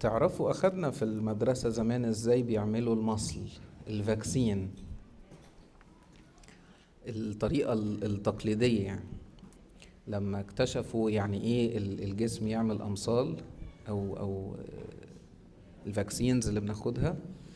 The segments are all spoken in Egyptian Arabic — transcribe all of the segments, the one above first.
تعرفوا أخدنا في المدرسة زمان إزاي بيعملوا المصل الفاكسين الطريقة التقليدية يعني لما اكتشفوا يعني ايه الجسم يعمل امصال او او الفاكسينز اللي بناخدها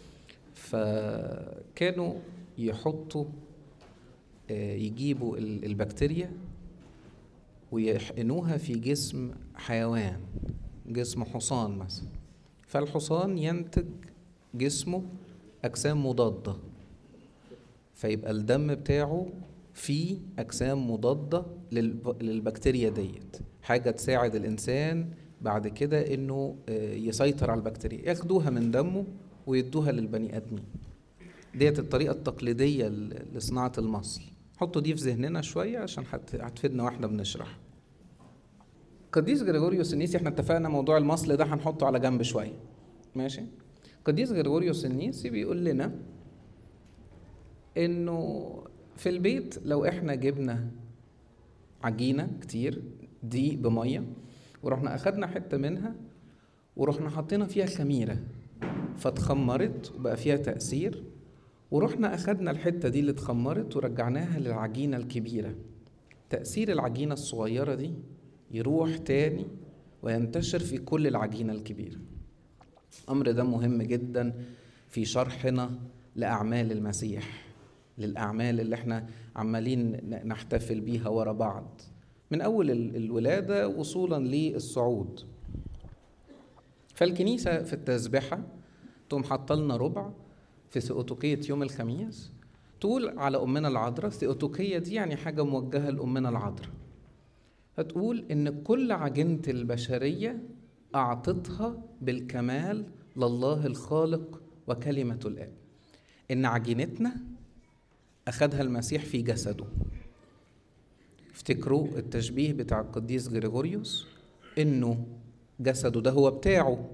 فكانوا يحطوا يجيبوا البكتيريا ويحقنوها في جسم حيوان جسم حصان مثلا فالحصان ينتج جسمه اجسام مضاده فيبقى الدم بتاعه فيه اجسام مضاده للبكتيريا ديت حاجه تساعد الانسان بعد كده انه يسيطر على البكتيريا ياخدوها من دمه ويدوها للبني ادمين ديت الطريقه التقليديه لصناعه المصل حطوا دي في ذهننا شويه عشان هتفيدنا واحنا بنشرح قديس جريجوريوس النيسي احنا اتفقنا موضوع المصل ده هنحطه على جنب شويه ماشي قديس جريجوريوس النيسي بيقول لنا انه في البيت لو احنا جبنا عجينه كتير دقيق بميه ورحنا اخدنا حته منها ورحنا حطينا فيها خميره فاتخمرت وبقى فيها تاثير ورحنا اخدنا الحته دي اللي اتخمرت ورجعناها للعجينه الكبيره تاثير العجينه الصغيره دي يروح تاني وينتشر في كل العجينه الكبيره الامر ده مهم جدا في شرحنا لاعمال المسيح للأعمال اللي احنا عمالين نحتفل بيها ورا بعض من أول الولادة وصولا للصعود فالكنيسة في التسبحة تقوم حاطة لنا ربع في ثيوتوكية يوم الخميس تقول على أمنا العذراء الثيوتوكية دي يعني حاجة موجهة لأمنا العذراء هتقول إن كل عجينة البشرية أعطتها بالكمال لله الخالق وكلمة الآب إن عجينتنا أخدها المسيح في جسده افتكروا التشبيه بتاع القديس غريغوريوس إنه جسده ده هو بتاعه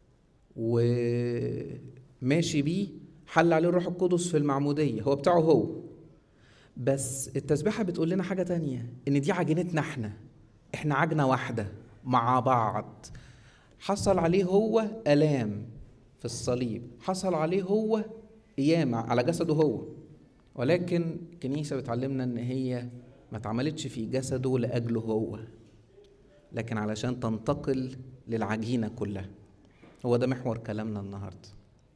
وماشي بيه حل عليه الروح القدس في المعمودية هو بتاعه هو بس التسبيحة بتقول لنا حاجة تانية إن دي عجينتنا إحنا إحنا عجنة واحدة مع بعض حصل عليه هو آلام في الصليب حصل عليه هو قيامة على جسده هو ولكن الكنيسة بتعلمنا إن هي ما اتعملتش في جسده لأجله هو لكن علشان تنتقل للعجينة كلها هو ده محور كلامنا النهاردة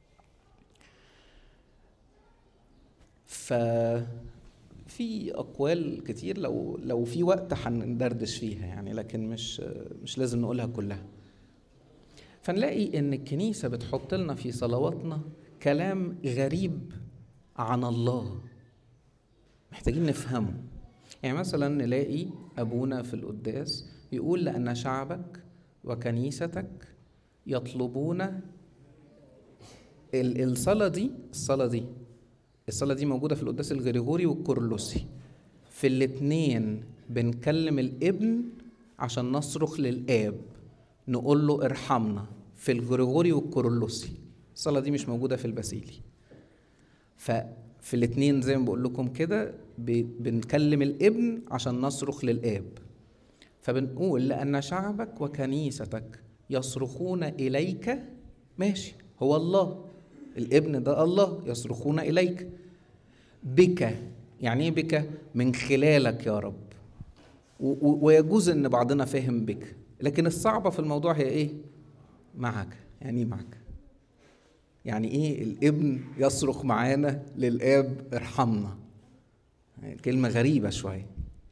ففي أقوال كتير لو لو في وقت هندردش فيها يعني لكن مش مش لازم نقولها كلها فنلاقي إن الكنيسة بتحط لنا في صلواتنا كلام غريب عن الله محتاجين نفهمه يعني مثلا نلاقي أبونا في القداس يقول لأن شعبك وكنيستك يطلبون الصلاة دي الصلاة دي الصلاة دي موجودة في القداس الغريغوري والكورلوسي في الاتنين بنكلم الابن عشان نصرخ للآب نقول له ارحمنا في الغريغوري والكورلوسي الصلاة دي مش موجودة في الباسيلي ففي الاتنين زي ما بقول لكم كده بنكلم الابن عشان نصرخ للآب فبنقول لأن شعبك وكنيستك يصرخون إليك ماشي هو الله الابن ده الله يصرخون إليك بك يعني ايه بك من خلالك يا رب ويجوز ان بعضنا فهم بك لكن الصعبة في الموضوع هي ايه معك يعني ايه معك يعني ايه الابن يصرخ معانا للاب ارحمنا كلمة غريبة شوية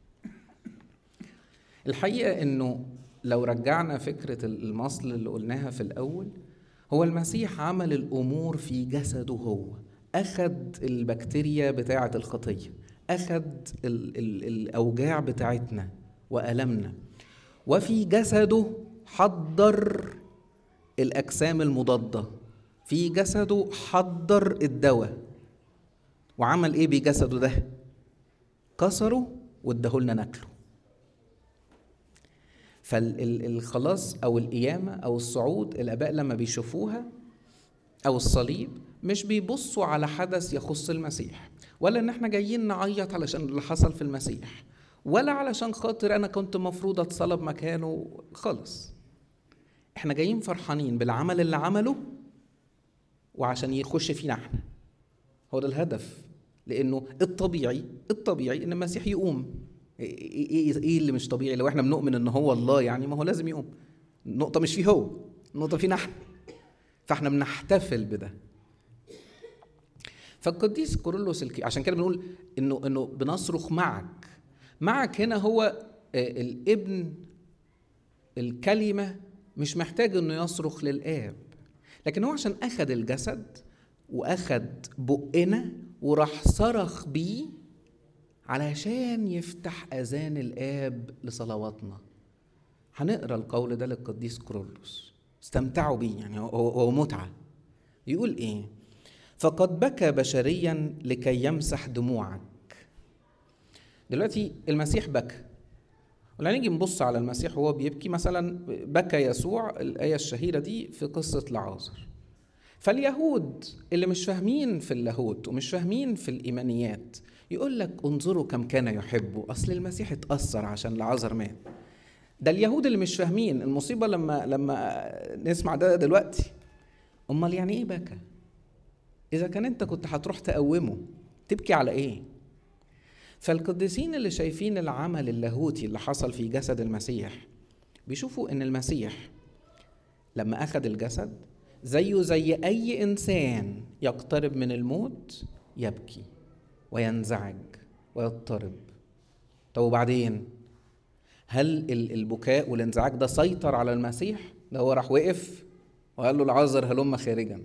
الحقيقة انه لو رجعنا فكرة المصل اللي قلناها في الأول هو المسيح عمل الأمور في جسده هو أخد البكتيريا بتاعة الخطية أخد ال ال الأوجاع بتاعتنا وألمنا وفي جسده حضر الأجسام المضادة في جسده حضر الدواء وعمل إيه بجسده ده؟ كسره واداهولنا ناكله فالخلاص او القيامه او الصعود الاباء لما بيشوفوها او الصليب مش بيبصوا على حدث يخص المسيح ولا ان احنا جايين نعيط علشان اللي حصل في المسيح ولا علشان خاطر انا كنت مفروض اتصلب مكانه خالص احنا جايين فرحانين بالعمل اللي عمله وعشان يخش فينا احنا هو ده الهدف لانه الطبيعي الطبيعي ان المسيح يقوم ايه, إيه, إيه اللي مش طبيعي لو احنا بنؤمن ان هو الله يعني ما هو لازم يقوم النقطه مش فيه هو النقطه فينا احنا فاحنا بنحتفل بده فالقديس كورولوس الكي... عشان كده بنقول انه انه بنصرخ معك معك هنا هو الابن الكلمه مش محتاج انه يصرخ للاب لكن هو عشان اخذ الجسد واخذ بقنا وراح صرخ بيه علشان يفتح اذان الاب لصلواتنا هنقرا القول ده للقديس كرولوس استمتعوا بيه يعني هو, هو متعه يقول ايه فقد بكى بشريا لكي يمسح دموعك دلوقتي المسيح بكى ولما نيجي نبص على المسيح وهو بيبكي مثلا بكى يسوع الآية الشهيرة دي في قصة لعازر فاليهود اللي مش فاهمين في اللاهوت ومش فاهمين في الإيمانيات يقول لك انظروا كم كان يحبه أصل المسيح اتأثر عشان لعازر مات ده اليهود اللي مش فاهمين المصيبة لما لما نسمع ده دلوقتي أمال يعني إيه بكى؟ إذا كان أنت كنت هتروح تقومه تبكي على إيه؟ فالقديسين اللي شايفين العمل اللاهوتي اللي حصل في جسد المسيح بيشوفوا ان المسيح لما اخذ الجسد زيه زي اي انسان يقترب من الموت يبكي وينزعج ويضطرب طب وبعدين هل البكاء والانزعاج ده سيطر على المسيح ده هو راح وقف وقال له العذر هلم خارجا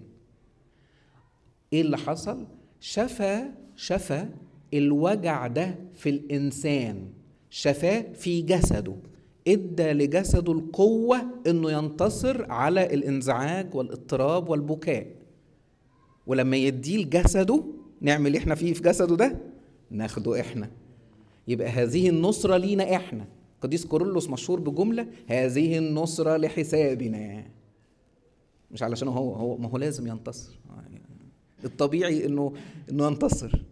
ايه اللي حصل شفى شفى الوجع ده في الانسان شفاه في جسده ادى لجسده القوه انه ينتصر على الانزعاج والاضطراب والبكاء ولما يديه لجسده نعمل احنا فيه في جسده ده ناخده احنا يبقى هذه النصره لينا احنا قديس كورولوس مشهور بجمله هذه النصره لحسابنا مش علشان هو هو ما هو لازم ينتصر الطبيعي انه انه ينتصر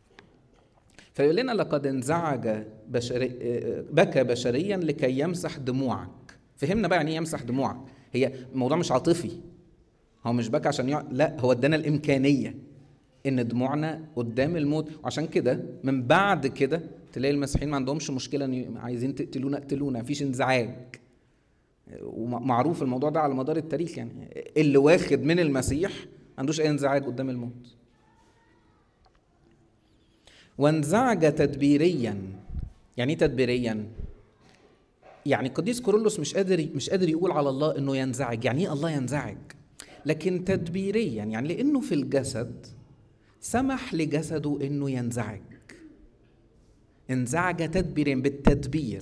فيقول لنا لقد انزعج بشري بكى بشريا لكي يمسح دموعك فهمنا بقى يعني ايه يمسح دموعك هي الموضوع مش عاطفي هو مش بكى عشان يع... لا هو ادانا الامكانيه ان دموعنا قدام الموت وعشان كده من بعد كده تلاقي المسيحيين ما عندهمش مشكله ان عايزين تقتلونا اقتلونا مفيش انزعاج ومعروف الموضوع ده على مدار التاريخ يعني اللي واخد من المسيح ما عندوش اي انزعاج قدام الموت وانزعج تدبيريا يعني ايه تدبيريا يعني القديس كورولوس مش قادر مش قادر يقول على الله انه ينزعج يعني ايه الله ينزعج لكن تدبيريا يعني لانه في الجسد سمح لجسده انه ينزعج انزعج تدبيريا بالتدبير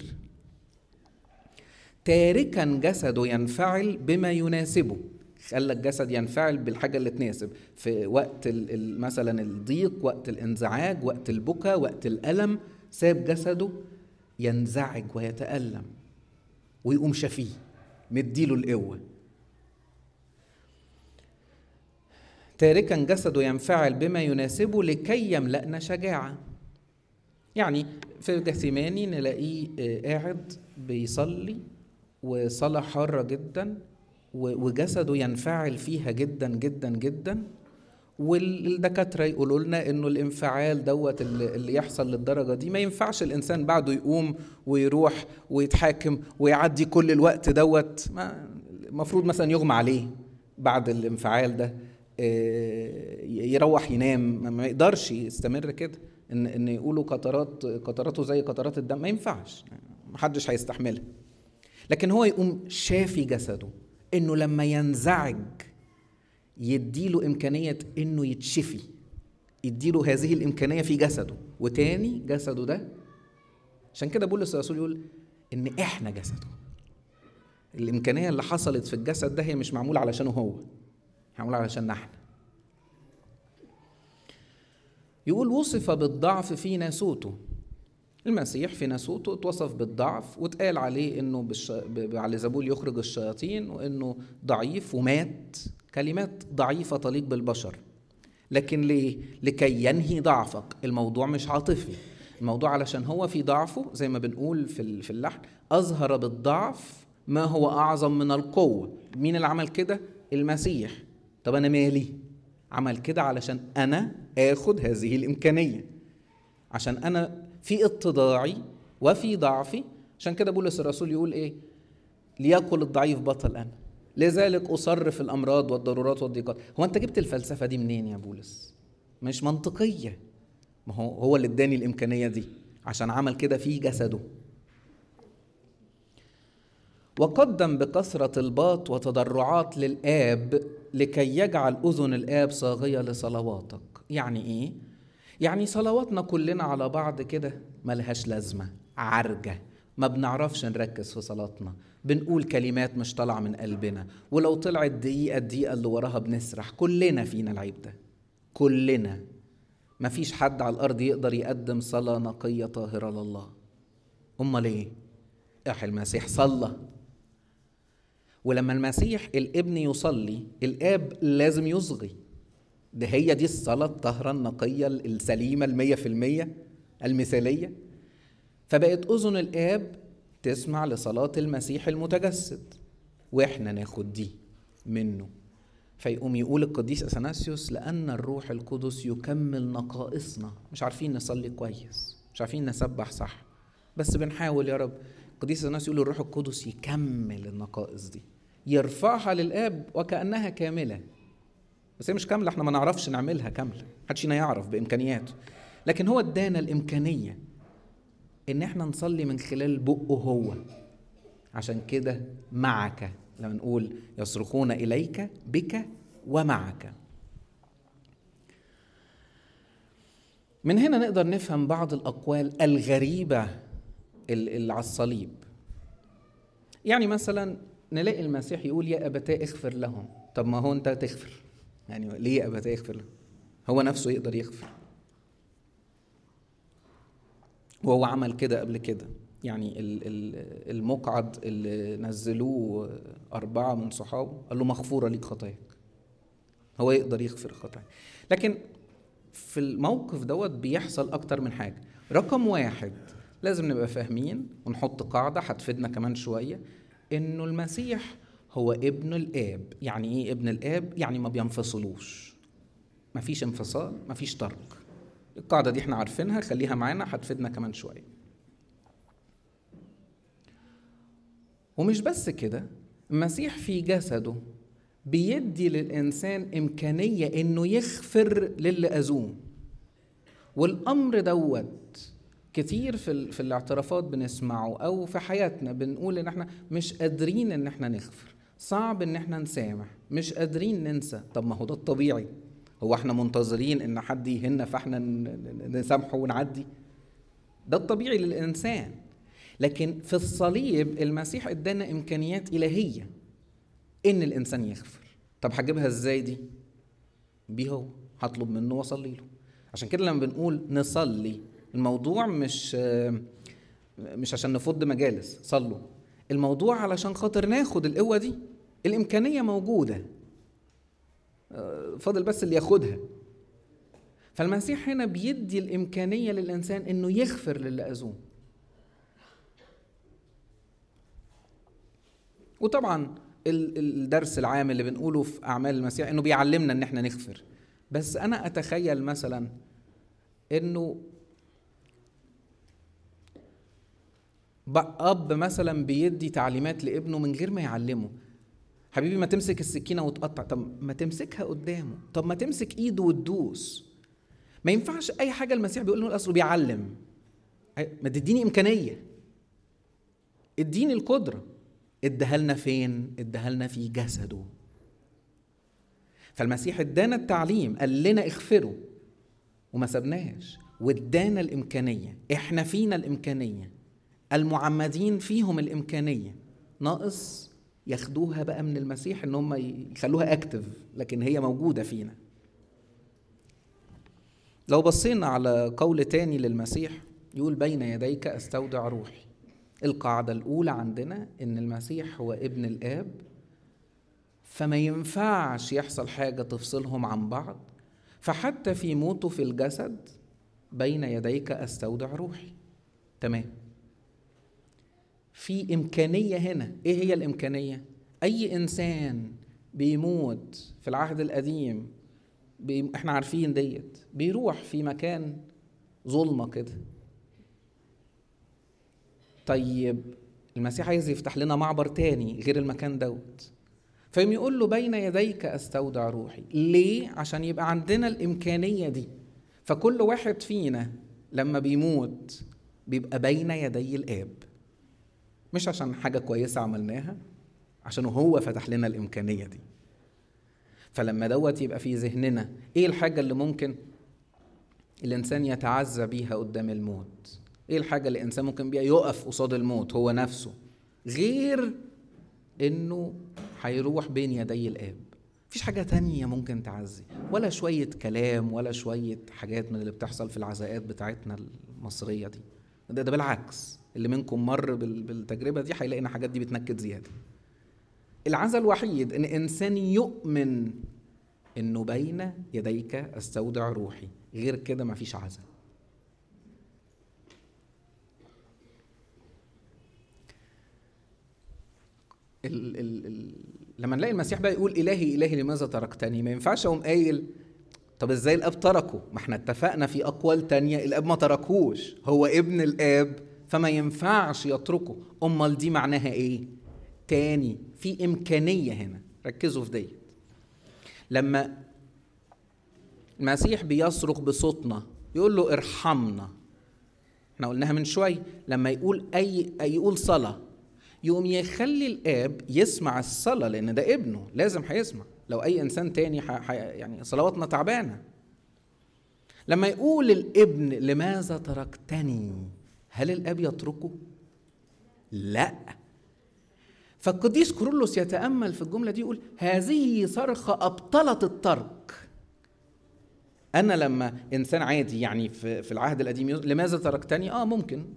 تاركا جسده ينفعل بما يناسبه خلى الجسد ينفعل بالحاجة اللي تناسب في وقت مثلا الضيق وقت الانزعاج وقت البكا وقت الألم ساب جسده ينزعج ويتألم ويقوم شفيه مديله القوة تاركا جسده ينفعل بما يناسبه لكي يملأنا شجاعة يعني في جثماني نلاقيه قاعد بيصلي وصلاة حارة جدا وجسده ينفعل فيها جدا جدا جدا والدكاترة يقولوا لنا انه الانفعال دوت اللي يحصل للدرجة دي ما ينفعش الانسان بعده يقوم ويروح ويتحاكم ويعدي كل الوقت دوت المفروض مثلا يغمى عليه بعد الانفعال ده يروح ينام ما يقدرش يستمر كده ان ان يقولوا قطرات قطراته زي قطرات الدم ما ينفعش محدش هيستحملها لكن هو يقوم شافي جسده انه لما ينزعج يديله امكانيه انه يتشفي يديله هذه الامكانيه في جسده وتاني جسده ده عشان كده بولس الرسول يقول ان احنا جسده الامكانيه اللي حصلت في الجسد ده هي مش معموله علشانه هو معموله علشان احنا يقول وصف بالضعف في ناسوته المسيح في ناسوته اتوصف بالضعف واتقال عليه انه بالش... على زبول يخرج الشياطين وانه ضعيف ومات كلمات ضعيفة تليق بالبشر لكن ليه؟ لكي ينهي ضعفك الموضوع مش عاطفي الموضوع علشان هو في ضعفه زي ما بنقول في في اللحن أظهر بالضعف ما هو اعظم من القوه مين اللي عمل كده المسيح طب انا مالي عمل كده علشان انا اخد هذه الامكانيه عشان انا في اتضاعي وفي ضعفي عشان كده بولس الرسول يقول ايه ليقل الضعيف بطل انا لذلك اصر في الامراض والضرورات والضيقات هو انت جبت الفلسفه دي منين يا بولس مش منطقيه ما هو هو اللي اداني الامكانيه دي عشان عمل كده في جسده وقدم بكثرة الباط وتضرعات للآب لكي يجعل أذن الآب صاغية لصلواتك يعني إيه؟ يعني صلواتنا كلنا على بعض كده ملهاش لازمة عرجة ما بنعرفش نركز في صلاتنا بنقول كلمات مش طالعة من قلبنا ولو طلعت دقيقة الدقيقة اللي وراها بنسرح كلنا فينا العيب ده كلنا مفيش حد على الأرض يقدر يقدم صلاة نقية طاهرة لله أمال إيه؟ إح المسيح صلى ولما المسيح الابن يصلي الاب لازم يصغي ده هي دي الصلاة الطاهرة النقية السليمة المية في المية المثالية فبقت أذن الآب تسمع لصلاة المسيح المتجسد وإحنا ناخد دي منه فيقوم يقول القديس أثناسيوس لأن الروح القدس يكمل نقائصنا مش عارفين نصلي كويس مش عارفين نسبح صح بس بنحاول يا رب القديس أثناسيوس يقول الروح القدس يكمل النقائص دي يرفعها للآب وكأنها كاملة بس هي مش كاملة احنا ما نعرفش نعملها كاملة محدش فينا يعرف بإمكانياته لكن هو ادانا الإمكانية إن احنا نصلي من خلال بقه هو عشان كده معك لما نقول يصرخون إليك بك ومعك من هنا نقدر نفهم بعض الأقوال الغريبة اللي على الصليب يعني مثلا نلاقي المسيح يقول يا أبتاه اغفر لهم طب ما هو أنت تغفر يعني ليه يا أبتاه اغفر لهم هو نفسه يقدر يغفر وهو عمل كده قبل كده يعني المقعد اللي نزلوه أربعة من صحابه قال له مغفورة ليك خطاياك هو يقدر يغفر خطاياك لكن في الموقف دوت بيحصل أكتر من حاجة رقم واحد لازم نبقى فاهمين ونحط قاعدة هتفيدنا كمان شوية إنه المسيح هو ابن الآب يعني إيه ابن الآب؟ يعني ما بينفصلوش مفيش انفصال مفيش ترك القاعدة دي احنا عارفينها خليها معانا هتفيدنا كمان شوية ومش بس كده المسيح في جسده بيدي للإنسان إمكانية إنه يغفر للي أذوه والأمر دوت كتير في, في الاعترافات بنسمعه أو في حياتنا بنقول إن إحنا مش قادرين إن إحنا نغفر صعب إن إحنا نسامح مش قادرين ننسى طب ما هو ده الطبيعي هو إحنا منتظرين إن حد يهنا فإحنا نسامحه ونعدي ده الطبيعي للإنسان لكن في الصليب المسيح ادانا امكانيات الهيه ان الانسان يغفر طب هجيبها ازاي دي بيه هو هطلب منه واصلي له عشان كده لما بنقول نصلي الموضوع مش مش عشان نفض مجالس صلوا الموضوع علشان خاطر ناخد القوه دي الامكانيه موجوده فاضل بس اللي ياخدها فالمسيح هنا بيدي الامكانيه للانسان انه يغفر للي اذوه وطبعا الدرس العام اللي بنقوله في اعمال المسيح انه بيعلمنا ان احنا نغفر بس انا اتخيل مثلا انه اب مثلا بيدي تعليمات لابنه من غير ما يعلمه حبيبي ما تمسك السكينه وتقطع طب ما تمسكها قدامه طب ما تمسك ايده وتدوس ما ينفعش اي حاجه المسيح بيقول له اصله بيعلم ما تديني امكانيه اديني القدره اداها لنا فين؟ اداها لنا في جسده. فالمسيح ادانا التعليم قال لنا اغفروا وما سبناش وادانا الامكانيه، احنا فينا الامكانيه. المعمدين فيهم الامكانيه. ناقص ياخدوها بقى من المسيح ان هم يخلوها اكتف لكن هي موجوده فينا. لو بصينا على قول تاني للمسيح يقول بين يديك استودع روحي القاعدة الأولى عندنا إن المسيح هو ابن الآب فما ينفعش يحصل حاجة تفصلهم عن بعض فحتى في موته في الجسد بين يديك أستودع روحي تمام في امكانيه هنا ايه هي الامكانيه اي انسان بيموت في العهد القديم بي... احنا عارفين ديت بيروح في مكان ظلمه كده طيب المسيح عايز يفتح لنا معبر تاني غير المكان دوت فيقوم يقول له بين يديك استودع روحي ليه عشان يبقى عندنا الامكانيه دي فكل واحد فينا لما بيموت بيبقى بين يدي الاب مش عشان حاجه كويسه عملناها عشان هو فتح لنا الامكانيه دي فلما دوت يبقى في ذهننا ايه الحاجه اللي ممكن الانسان يتعزى بيها قدام الموت ايه الحاجه اللي الانسان ممكن بيها يقف قصاد الموت هو نفسه غير انه هيروح بين يدي الاب مفيش حاجه تانية ممكن تعزي ولا شويه كلام ولا شويه حاجات من اللي بتحصل في العزاءات بتاعتنا المصريه دي ده, ده بالعكس اللي منكم مر بالتجربه دي هيلاقي ان الحاجات دي بتنكد زياده العزاء الوحيد ان انسان يؤمن انه بين يديك استودع روحي غير كده مفيش عزاء ال ال ال لما نلاقي المسيح بقى يقول الهي الهي لماذا تركتني ما ينفعش اقوم قايل طب ازاي الاب تركه ما احنا اتفقنا في اقوال تانية الاب ما تركوش هو ابن الاب فما ينفعش يتركه امال دي معناها ايه تاني في امكانيه هنا ركزوا في ديت لما المسيح بيصرخ بصوتنا يقول له ارحمنا احنا قلناها من شوي لما يقول اي, أي يقول صلاه يقوم يخلي الاب يسمع الصلاه لان ده ابنه لازم هيسمع لو اي انسان تاني ح... ح... يعني صلواتنا تعبانه لما يقول الابن لماذا تركتني هل الاب يتركه لا فالقديس كورولوس يتامل في الجمله دي يقول هذه صرخه ابطلت الترك انا لما انسان عادي يعني في, في العهد القديم لماذا تركتني اه ممكن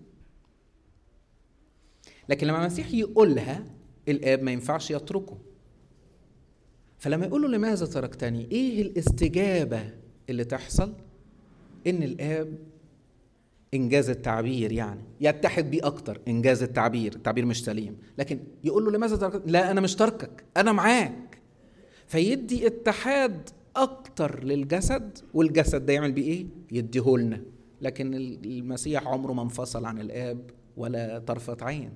لكن لما المسيح يقولها الاب ما ينفعش يتركه فلما يقول له لماذا تركتني ايه الاستجابه اللي تحصل ان الاب انجاز التعبير يعني يتحد بيه اكتر انجاز التعبير التعبير مش سليم لكن يقول له لماذا تركتني لا انا مش تركك انا معاك فيدي اتحاد اكتر للجسد والجسد ده يعمل بيه ايه يديهولنا لكن المسيح عمره ما انفصل عن الاب ولا طرفه عين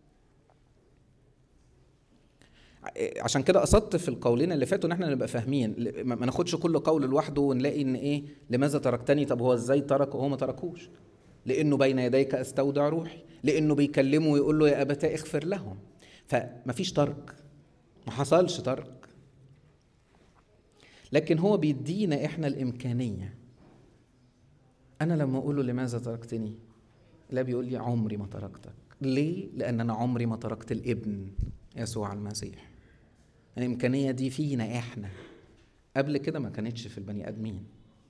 عشان كده قصدت في القولين اللي فاتوا ان احنا نبقى فاهمين ما ناخدش كل قول لوحده ونلاقي ان ايه لماذا تركتني طب هو ازاي ترك وهو ما تركوش لانه بين يديك استودع روحي لانه بيكلمه ويقول له يا ابتاه اغفر لهم فمفيش ترك ما حصلش ترك لكن هو بيدينا احنا الامكانيه انا لما اقول له لماذا تركتني لا بيقول لي عمري ما تركتك ليه لان انا عمري ما تركت الابن يسوع المسيح الإمكانية دي فينا إحنا قبل كده ما كانتش في البني آدمين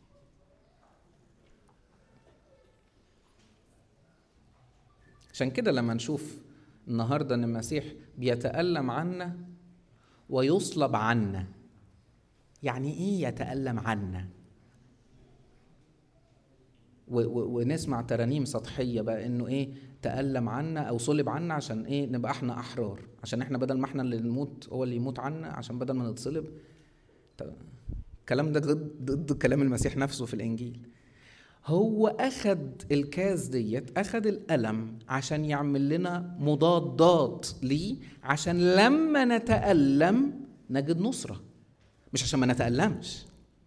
عشان كده لما نشوف النهارده ان المسيح بيتألم عنا ويصلب عنا يعني ايه يتألم عنا ونسمع ترانيم سطحية بقى انه ايه تألم عنا او صلب عنا عشان ايه نبقى احنا احرار عشان احنا بدل ما احنا اللي نموت هو اللي يموت عنا عشان بدل ما نتصلب الكلام ده ضد ضد كلام المسيح نفسه في الانجيل هو اخد الكاس ديت اخد الالم عشان يعمل لنا مضادات ليه عشان لما نتالم نجد نصره مش عشان ما نتالمش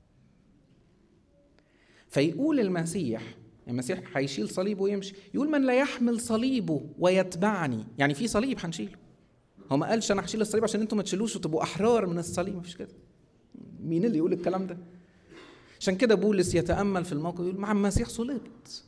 فيقول المسيح المسيح هيشيل صليبه ويمشي يقول من لا يحمل صليبه ويتبعني يعني في صليب هنشيله هو ما قالش انا هشيل الصليب عشان انتوا ما تشيلوش وتبقوا احرار من الصليب مفيش كده مين اللي يقول الكلام ده عشان كده بولس يتامل في الموقف يقول مع المسيح صلبت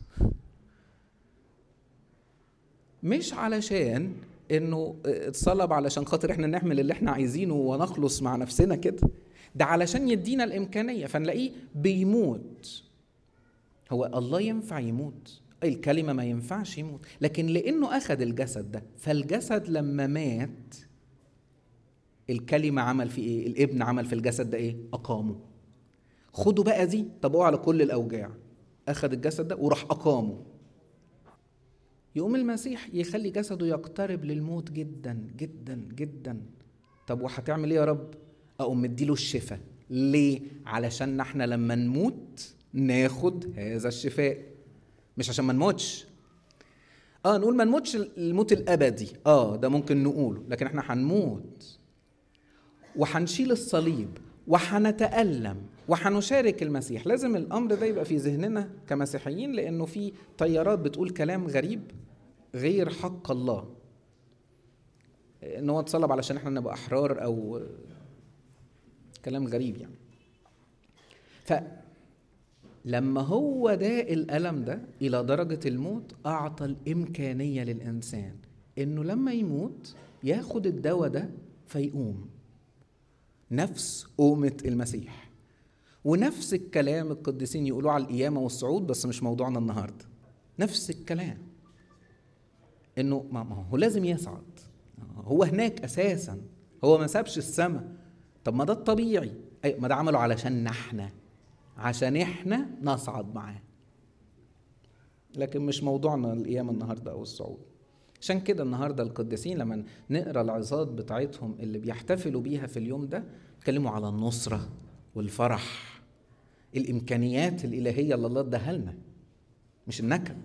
مش علشان انه اتصلب علشان خاطر احنا نعمل اللي احنا عايزينه ونخلص مع نفسنا كده ده علشان يدينا الامكانيه فنلاقيه بيموت هو الله ينفع يموت الكلمه ما ينفعش يموت لكن لانه اخذ الجسد ده فالجسد لما مات الكلمه عمل في ايه الابن عمل في الجسد ده ايه اقامه خدوا بقى دي طبقوها على كل الاوجاع اخذ الجسد ده وراح اقامه يقوم المسيح يخلي جسده يقترب للموت جدا جدا جدا طب وهتعمل ايه يا رب اقوم مديله الشفاء ليه علشان احنا لما نموت ناخد هذا الشفاء مش عشان ما نموتش اه نقول ما نموتش الموت الابدي اه ده ممكن نقوله لكن احنا هنموت وهنشيل الصليب وهنتألم وهنشارك المسيح لازم الامر ده يبقى في ذهننا كمسيحيين لانه في طيارات بتقول كلام غريب غير حق الله ان هو اتصلب علشان احنا نبقى احرار او كلام غريب يعني فلما هو ده الالم ده الى درجه الموت اعطى الامكانيه للانسان انه لما يموت ياخد الدواء ده فيقوم نفس قومه المسيح ونفس الكلام القديسين يقولوه على القيامه والصعود بس مش موضوعنا النهارده نفس الكلام انه ما هو لازم يصعد هو هناك اساسا هو ما سابش السماء طب ما ده الطبيعي أي ما ده عمله علشان احنا عشان احنا نصعد معاه لكن مش موضوعنا القيامه النهارده او الصعود عشان كده النهارده القديسين لما نقرا العظات بتاعتهم اللي بيحتفلوا بيها في اليوم ده اتكلموا على النصره والفرح الامكانيات الالهيه اللي الله اداها لنا مش النكد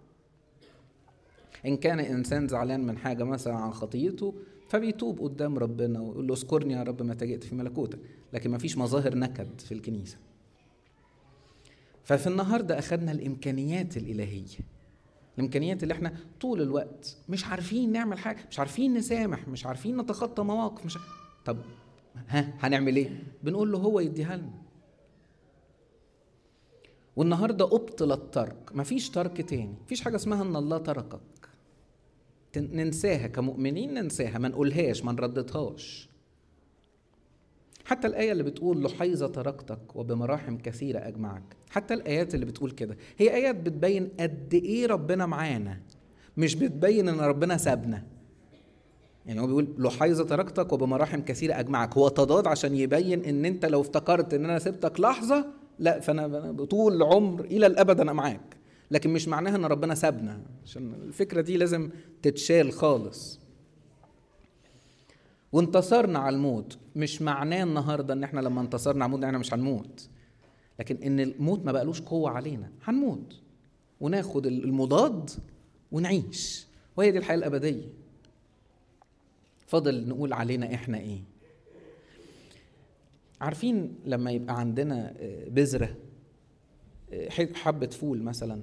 ان كان انسان زعلان من حاجه مثلا عن خطيته فبيتوب قدام ربنا ويقول له اذكرني يا رب متى جئت في ملكوتك لكن ما فيش مظاهر نكد في الكنيسه ففي النهارده اخذنا الامكانيات الالهيه الامكانيات اللي احنا طول الوقت مش عارفين نعمل حاجه مش عارفين نسامح مش عارفين نتخطى مواقف مش طب ها هنعمل ايه بنقول له هو يديها لنا والنهارده ابطل الترك مفيش ترك تاني مفيش حاجه اسمها ان الله تركك ننساها كمؤمنين ننساها ما نقولهاش ما نرددهاش حتى الآية اللي بتقول لحيظة تركتك وبمراحم كثيرة أجمعك حتى الآيات اللي بتقول كده هي آيات بتبين قد إيه ربنا معانا مش بتبين إن ربنا سابنا يعني هو بيقول لحيظة تركتك وبمراحم كثيرة أجمعك هو تضاد عشان يبين إن أنت لو افتكرت إن أنا سبتك لحظة لا فأنا طول العمر إلى الأبد أنا معاك لكن مش معناها ان ربنا سابنا عشان الفكره دي لازم تتشال خالص وانتصرنا على الموت مش معناه النهارده ان احنا لما انتصرنا على الموت احنا مش هنموت لكن ان الموت ما بقالوش قوه علينا هنموت وناخد المضاد ونعيش وهي دي الحياه الابديه فاضل نقول علينا احنا ايه عارفين لما يبقى عندنا بذره حبه فول مثلا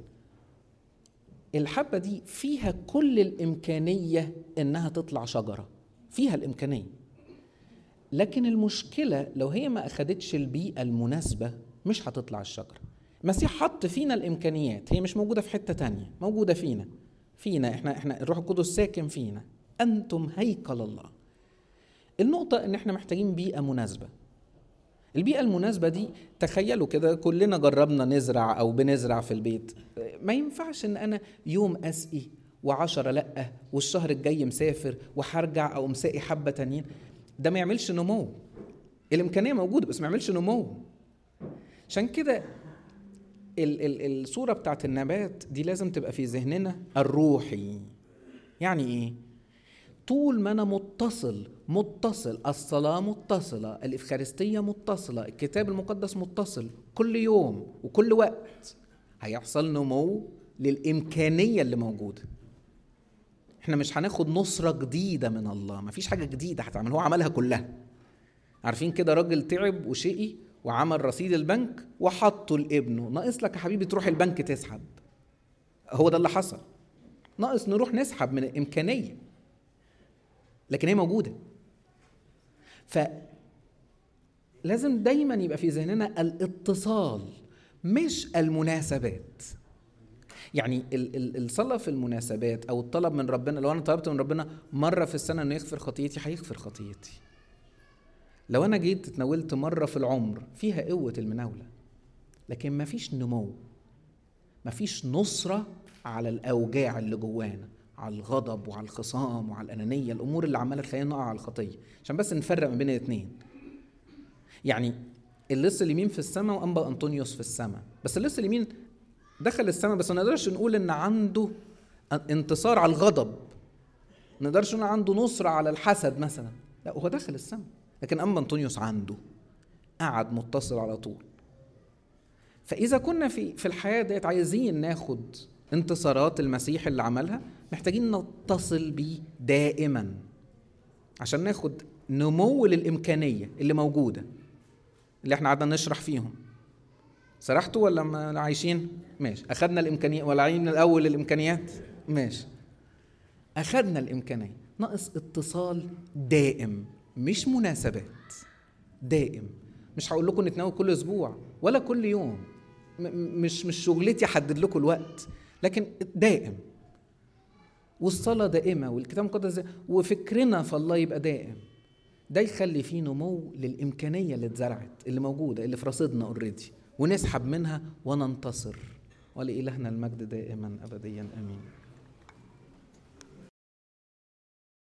الحبة دي فيها كل الإمكانية إنها تطلع شجرة فيها الإمكانية لكن المشكلة لو هي ما أخدتش البيئة المناسبة مش هتطلع الشجرة المسيح حط فينا الإمكانيات هي مش موجودة في حتة تانية موجودة فينا فينا احنا احنا الروح القدس ساكن فينا أنتم هيكل الله النقطة إن احنا محتاجين بيئة مناسبة البيئة المناسبة دي تخيلوا كده كلنا جربنا نزرع أو بنزرع في البيت ما ينفعش إن أنا يوم أسقي وعشرة لأ والشهر الجاي مسافر وهرجع أو مساقي حبة تانيين ده ما يعملش نمو الإمكانية موجودة بس ما يعملش نمو عشان كده ال- ال- الصورة بتاعت النبات دي لازم تبقى في ذهننا الروحي يعني إيه؟ طول ما أنا متصل متصل الصلاة متصلة الإفخارستية متصلة الكتاب المقدس متصل كل يوم وكل وقت هيحصل نمو للإمكانية اللي موجودة احنا مش هناخد نصرة جديدة من الله مفيش حاجة جديدة هتعمل هو عملها كلها عارفين كده راجل تعب وشقي وعمل رصيد البنك وحطه لابنه ناقص لك يا حبيبي تروح البنك تسحب هو ده اللي حصل ناقص نروح نسحب من الإمكانية لكن هي موجودة ف لازم دايما يبقى في ذهننا الاتصال مش المناسبات يعني ال- ال- الصلاة في المناسبات أو الطلب من ربنا لو أنا طلبت من ربنا مرة في السنة إنه يغفر خطيتي هيغفر خطيتي لو أنا جيت اتناولت مرة في العمر فيها قوة المناولة لكن مفيش نمو مفيش نصرة على الأوجاع اللي جوانا على الغضب وعلى الخصام وعلى الأنانية الأمور اللي عمالة تخلينا نقع على الخطية عشان بس نفرق ما بين الاثنين يعني اللص اليمين في السماء وأنبا أنطونيوس في السماء بس اللص اليمين دخل السماء بس ما نقدرش نقول إن عنده انتصار على الغضب نقدرش نقول عنده نصرة على الحسد مثلا لا هو داخل السماء لكن أما أنطونيوس عنده قعد متصل على طول فإذا كنا في في الحياة ديت عايزين ناخد انتصارات المسيح اللي عملها محتاجين نتصل بيه دائما عشان ناخد نمو للإمكانية اللي موجودة اللي احنا قعدنا نشرح فيهم سرحتوا ولا ما عايشين؟ ماشي أخدنا الإمكانيات ولا عين الأول الإمكانيات؟ ماشي أخدنا الإمكانية ناقص اتصال دائم مش مناسبات دائم مش هقول لكم نتناول كل أسبوع ولا كل يوم مش مش شغلتي أحدد لكم الوقت لكن دائم والصلاة دائمة والكتاب المقدس وفكرنا في الله يبقى دائم ده يخلي فيه نمو للإمكانية اللي اتزرعت اللي موجودة اللي في رصيدنا اوريدي ونسحب منها وننتصر ولإلهنا المجد دائما أبديا آمين